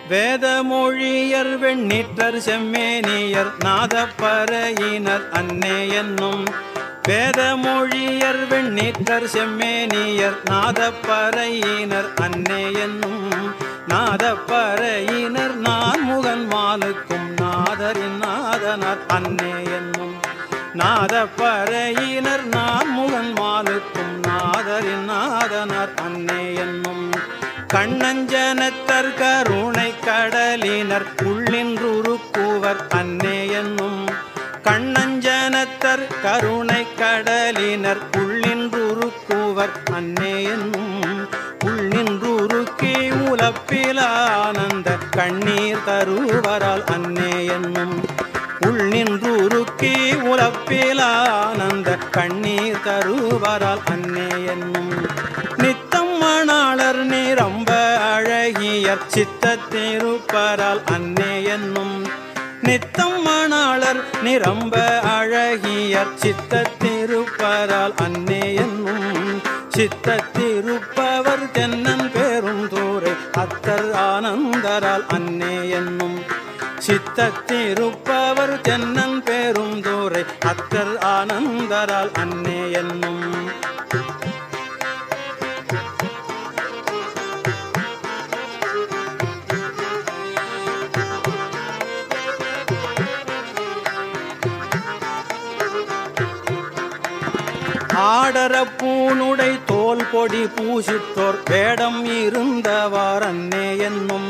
வேதமொழியர் வெண்ணீற்றர் செம்மேனியர் நாதப்பறையினர் அன்னே என்னும் வேதமொழியர் வெண்ணீற்றர் செம்மேனியர் நாதப்பறையினர் அன்னே என்னும் நாதப்பறையினர் நான் முகன் மாலுக்கும் நாதரின் நாதனார் அன்னே என்னும் நாதப்பறையினர் நான் முகன் மாலுக்கும் நாதரின் நாதனார் அன்னே என்னும் கண்ணஞ்சனத்தர் கருணை கடலினர் உள்ளின்றுருக்குவர் அன்னே என்னும் கண்ணஞ்சனத்தர் கருணை கடலினர் உள்ளின்றுருக்குவர் அன்னே என்னும் உள்ளின்றுருக்கி உலப்பிலானந்த கண்ணீர் தருவரால் அன்னே என்னும் உள்நின்றுருக்கி உலப்பிலானந்த கண்ணீர் தருவரால் அன்னே என்னும் நித்தம் மணாளர் நிரம்ப அழகியர் சித்தத்திருப்பரால் அன்னே என்னும் நித்தம் மணாளர் நிரம்ப அழகியர் சித்தத்திருப்பரால் அன்னே என்னும் சித்தத்திருப்பவர் தென்னன் பேரும் தூரை அத்தர் ஆனந்தரால் அன்னே என்னும் சித்தத்திருப்பவர் தென்னன் பேரும் தூரை அத்தர் ஆனந்தரால் அன்னே என்னும் ஆடர பூனுடை தோல் பொடி பூசித்தோர் வேடம் இருந்தவார் அன்னே என்னும்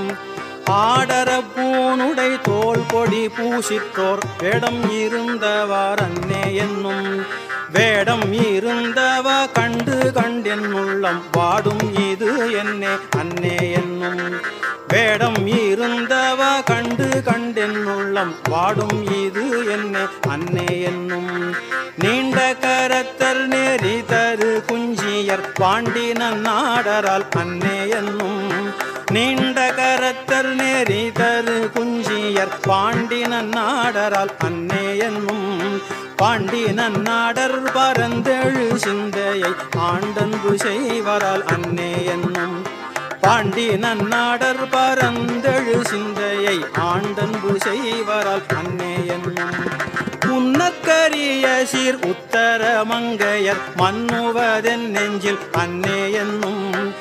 ஆடர பூனுடை தோல் பொடி பூசித்தோர் வேடம் இருந்தவார் அன்னே என்னும் வேடம் இருந்தவ கண்டு கண்டென் உள்ளம் வாடும் இது என்னே அன்னே என்னும் வேடம் இருந்தவ கண்டு கண்டென் உள்ளம் வாடும் இது என்னே அன்னே என்னும் நீண்ட கரத்தர் நெறி தரு குஞ்சியர் பாண்டின நாடரால் அன்னே என்னும் நீண்ட கரத்தர் நெறி தரு குஞ்சியர் பாண்டின நாடரால் அன்னே என்னும் பாண்டின நாடர் பரந்தெழு சிந்தையை ஆண்டன்பு செய்வரால் அன்னே என்னும் பாண்டி நன்னாடர் பரந்தெழு சிந்தையை ஆண்டன்பு செய்வரால் அன்னே என்னும் உன்னக்கரிய சீர் உத்தர மங்கையர் மன்னுவதென் நெஞ்சில் அன்னே என்னும்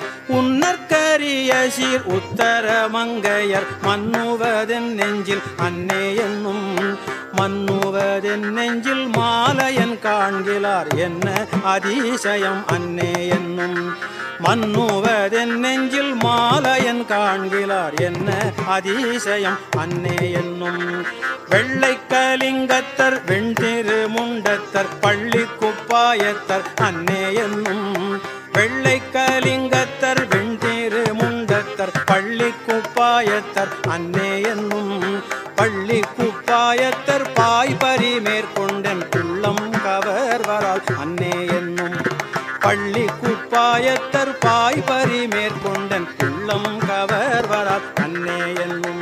உன்னற்கரிய சீர் உத்தர மங்கையர் மன்னுவதென் நெஞ்சில் அன்னே என்னும் மன்னுவதென் நெஞ்சில் மாலையன் காண்கிறார் என்ன அதிசயம் அன்னே என்னும் மன்னுவதென் நெஞ்சில் மாலையன் காண்கிறார் என்ன அதிசயம் அன்னே என்னும் வெள்ளை கலிங்கத்தர் வெண்திரு முண்டத்தர் பள்ளி குப்பாயத்தர் அன்னே என்னும் வெள்ளை கலிங்கத்தர் வெண்திரு முண்டத்தர் பள்ளி குப்பாயத்தர் அன்னே என்னும் பள்ளி குப்பாயத்தர் பாய் பறி மேற்கொண்டன் உள்ளம் கவர்வரால் அன்னே என்னும் பள்ளி குப்பாயத்தர் பாய் பறி மேற்கொண்டன் உள்ளம் கவர்வரால் அன்னே என்னும்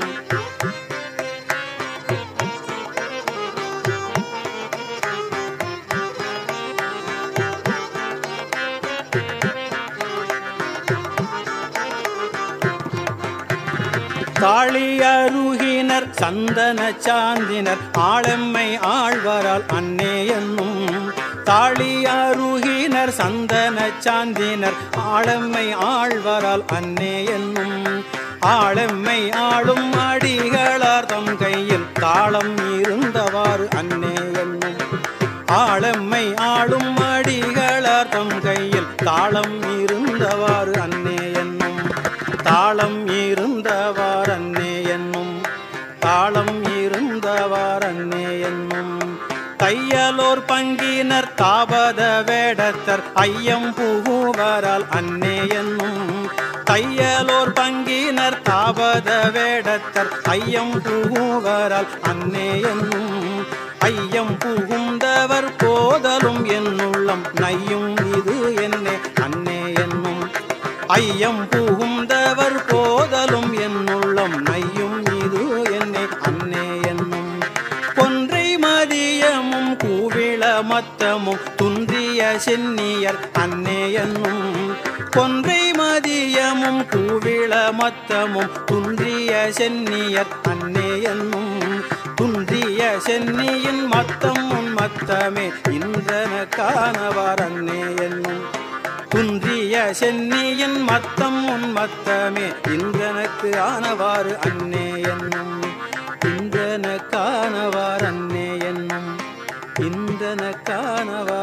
தாளியருகினர் சந்தன சாந்தினர் ஆளெம்மை ஆழ்வரால் அன்னே என்னும் தாளியருகினர் சந்தன சாந்தினர் ஆளெம்மை ஆழ்வரால் அன்னே என்னும் ஆளெம்மை ஆளும் அடிகளார் தம் கையில் தாளம் இருந்தவாறு அன்னே என்னும் ஆளெம்மை ஆளும் அடிகளார் தம் கையில் தாளம் இருந்தவாறு அன்னே என்னும் தாளம் இருந்தவார் அன்னே என்னும் தாளம் இருந்தவார் அன்னே என்னும் தையலோர் பங்கினர் தாபத வேடத்தர் ஐயம் புகுவரால் அன்னே என்னும் தையலோர் பங்கினர் தாபத வேடத்தர் ஐயம் புகுவரால் அன்னே என்னும் ஐயம் புகுந்தவர் போதலும் என்னுள்ளம் நையும் இது என்னே அன்னே என்னும் ஐயம் புகுந்தவர் போதலும் என்னுள்ளம் நையும் இது என்னே அன்னே என்னும் கொன்றை மதியமும் கூவிள மத்தமும் துன்றிய சென்னியர் அன்னே என்னும் கொன்றை மதியமும் தன் கூவிள மத்தமும் துன்றிய சென்னியர் அன்னே என்னும் துன்றிய சென்னியின் மத்தம் உன் மத்தமே இன்றன காணவார் அன்னே என்னும் துன்றிய சென்னியின் மத்தம் உன் மத்தமே இன்றனக்கு ஆனவாறு அன்னே என்னும் இன்றன காணவார் அன்னே என்னும் இன்றன காணவார்